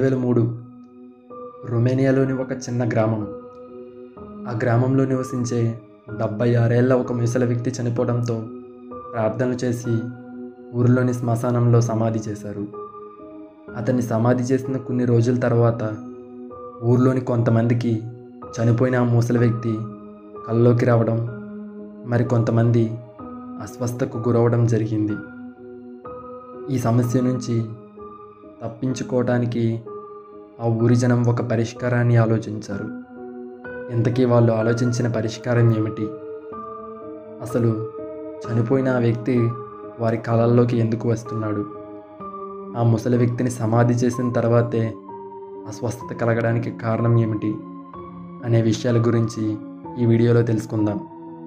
వేల మూడు రొమేనియాలోని ఒక చిన్న గ్రామం ఆ గ్రామంలో నివసించే డెబ్బై ఆరేళ్ల ఒక ముసలి వ్యక్తి చనిపోవడంతో ప్రార్థనలు చేసి ఊరిలోని శ్మశానంలో సమాధి చేశారు అతన్ని సమాధి చేసిన కొన్ని రోజుల తర్వాత ఊర్లోని కొంతమందికి చనిపోయిన ఆ ముసలి వ్యక్తి కల్లోకి రావడం మరి కొంతమంది అస్వస్థకు గురవడం జరిగింది ఈ సమస్య నుంచి తప్పించుకోవటానికి ఆ ఊరి జనం ఒక పరిష్కారాన్ని ఆలోచించారు ఇంతకీ వాళ్ళు ఆలోచించిన పరిష్కారం ఏమిటి అసలు చనిపోయిన ఆ వ్యక్తి వారి కళల్లోకి ఎందుకు వస్తున్నాడు ఆ ముసలి వ్యక్తిని సమాధి చేసిన తర్వాతే అస్వస్థత కలగడానికి కారణం ఏమిటి అనే విషయాల గురించి ఈ వీడియోలో తెలుసుకుందాం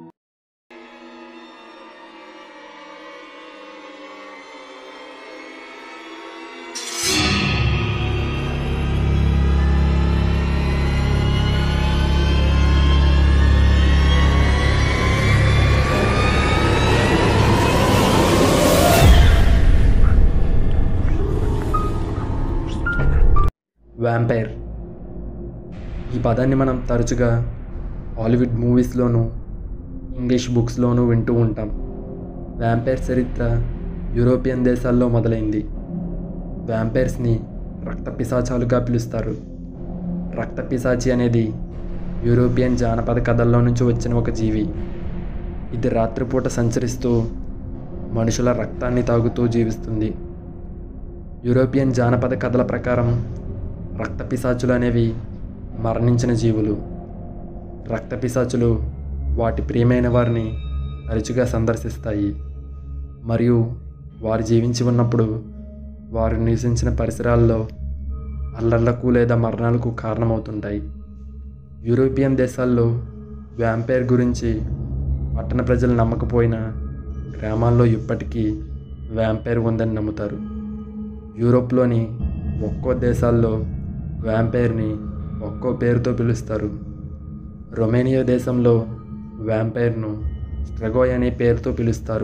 వ్యాంపైర్ ఈ పదాన్ని మనం తరచుగా హాలీవుడ్ మూవీస్లోనూ ఇంగ్లీష్ బుక్స్లోనూ వింటూ ఉంటాం వ్యాంపైర్ చరిత్ర యూరోపియన్ దేశాల్లో మొదలైంది వ్యాంపైర్స్ని రక్త పిశాచాలుగా పిలుస్తారు రక్త పిశాచి అనేది యూరోపియన్ జానపద కథల్లో నుంచి వచ్చిన ఒక జీవి ఇది రాత్రిపూట సంచరిస్తూ మనుషుల రక్తాన్ని తాగుతూ జీవిస్తుంది యూరోపియన్ జానపద కథల ప్రకారం రక్త పిశాచులు అనేవి మరణించిన జీవులు రక్త పిశాచులు వాటి ప్రియమైన వారిని తరచుగా సందర్శిస్తాయి మరియు వారు జీవించి ఉన్నప్పుడు వారు నివసించిన పరిసరాల్లో అల్లర్లకు లేదా మరణాలకు కారణమవుతుంటాయి యూరోపియన్ దేశాల్లో వ్యాంపైర్ గురించి పట్టణ ప్రజలు నమ్మకపోయినా గ్రామాల్లో ఇప్పటికీ వ్యాంపైర్ ఉందని నమ్ముతారు యూరోప్లోని ఒక్కో దేశాల్లో వ్యాంపైర్ని ఒక్కో పేరుతో పిలుస్తారు రొమేనియా దేశంలో వ్యాంపైర్ను స్ట్రగోయ్ అనే పేరుతో పిలుస్తారు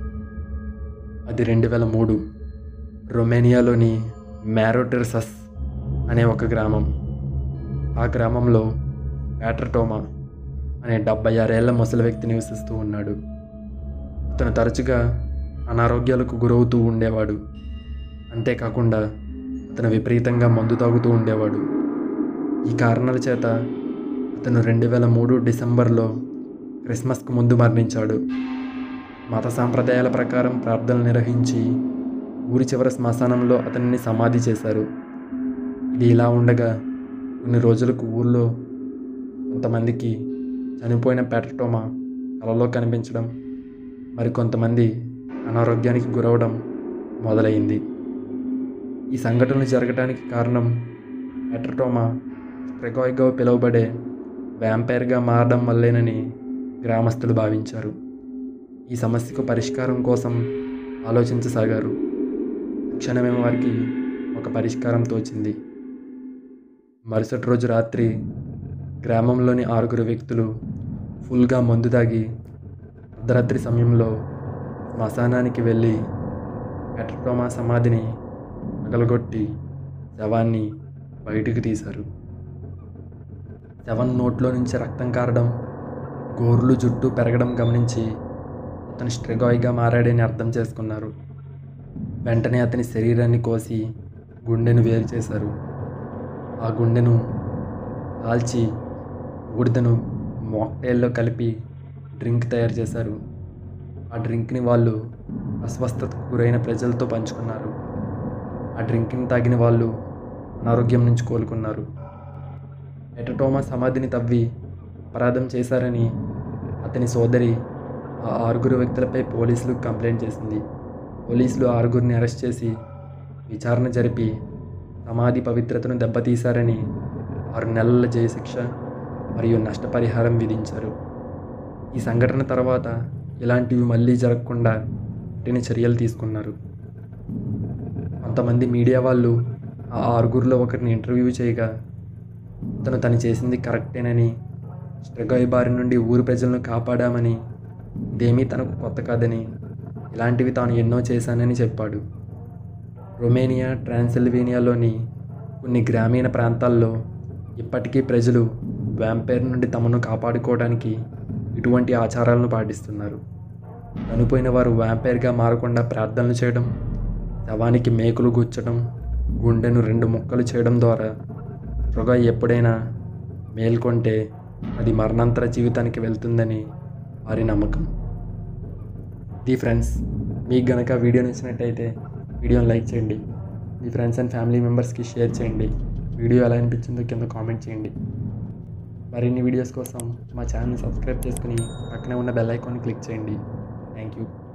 అది రెండు వేల మూడు రొమేనియాలోని మ్యారోటెర్సస్ అనే ఒక గ్రామం ఆ గ్రామంలో ప్యాట్రటోమా అనే డెబ్బై ఆరేళ్ల ముసలి వ్యక్తి నివసిస్తూ ఉన్నాడు అతను తరచుగా అనారోగ్యాలకు గురవుతూ ఉండేవాడు అంతేకాకుండా అతను విపరీతంగా మందు తాగుతూ ఉండేవాడు ఈ కారణాల చేత అతను రెండు వేల మూడు డిసెంబర్లో క్రిస్మస్కు ముందు మరణించాడు మత సాంప్రదాయాల ప్రకారం ప్రార్థనలు నిర్వహించి ఊరి చివర శ్మశానంలో అతనిని సమాధి చేశారు ఇది ఇలా ఉండగా కొన్ని రోజులకు ఊర్లో కొంతమందికి చనిపోయిన పెటటోమా కలలో కనిపించడం మరికొంతమంది అనారోగ్యానికి గురవడం మొదలైంది ఈ సంఘటనలు జరగడానికి కారణం ఎట్రటోమా స్ట్రెగాయ్గా పిలువబడే వ్యాంపైర్గా మారడం వల్లేనని గ్రామస్తులు భావించారు ఈ సమస్యకు పరిష్కారం కోసం ఆలోచించసాగారు క్షణమే వారికి ఒక పరిష్కారం తోచింది మరుసటి రోజు రాత్రి గ్రామంలోని ఆరుగురు వ్యక్తులు ఫుల్గా మందు తాగి అర్ధరాత్రి సమయంలో శ్మశానానికి వెళ్ళి ఎట్రటోమా సమాధిని పగలగొట్టి శవాన్ని బయటికి తీశారు శవం నోట్లో నుంచి రక్తం కారడం గోర్లు జుట్టు పెరగడం గమనించి అతను స్ట్రెగాయ్గా మారాడని అర్థం చేసుకున్నారు వెంటనే అతని శరీరాన్ని కోసి గుండెను వేరు చేశారు ఆ గుండెను కాల్చి బూడిదను మాక్టైల్లో కలిపి డ్రింక్ తయారు చేశారు ఆ డ్రింక్ని వాళ్ళు అస్వస్థతకు గురైన ప్రజలతో పంచుకున్నారు ఆ డ్రింక్ని తాగిన వాళ్ళు అనారోగ్యం నుంచి కోలుకున్నారు ఎటటోమా సమాధిని తవ్వి అపరాధం చేశారని అతని సోదరి ఆ ఆరుగురు వ్యక్తులపై పోలీసులకు కంప్లైంట్ చేసింది పోలీసులు ఆరుగురిని అరెస్ట్ చేసి విచారణ జరిపి సమాధి పవిత్రతను దెబ్బతీశారని ఆరు నెలల జయ శిక్ష మరియు నష్టపరిహారం విధించారు ఈ సంఘటన తర్వాత ఇలాంటివి మళ్ళీ జరగకుండా కఠిన చర్యలు తీసుకున్నారు కొంతమంది మీడియా వాళ్ళు ఆ ఆరుగురిలో ఒకరిని ఇంటర్వ్యూ చేయగా తను తను చేసింది కరెక్టేనని స్ట్రగాయ్ బారి నుండి ఊరు ప్రజలను కాపాడామని ఇదేమీ తనకు కొత్త కాదని ఇలాంటివి తాను ఎన్నో చేశానని చెప్పాడు రొమేనియా ట్రాన్సిల్వేనియాలోని కొన్ని గ్రామీణ ప్రాంతాల్లో ఇప్పటికీ ప్రజలు వ్యాంపైర్ నుండి తమను కాపాడుకోవడానికి ఇటువంటి ఆచారాలను పాటిస్తున్నారు చనిపోయిన వారు వ్యాంపైర్గా మారకుండా ప్రార్థనలు చేయడం శవానికి మేకులు గుచ్చడం గుండెను రెండు ముక్కలు చేయడం ద్వారా మృగ ఎప్పుడైనా మేల్కొంటే అది మరణాంతర జీవితానికి వెళ్తుందని వారి నమ్మకం ఇది ఫ్రెండ్స్ మీకు గనక వీడియో నచ్చినట్టయితే వీడియోని లైక్ చేయండి మీ ఫ్రెండ్స్ అండ్ ఫ్యామిలీ మెంబర్స్కి షేర్ చేయండి వీడియో ఎలా అనిపించిందో కింద కామెంట్ చేయండి మరిన్ని వీడియోస్ కోసం మా ఛానల్ని సబ్స్క్రైబ్ చేసుకుని పక్కనే ఉన్న బెల్ ఐకాన్ని క్లిక్ చేయండి థ్యాంక్ యూ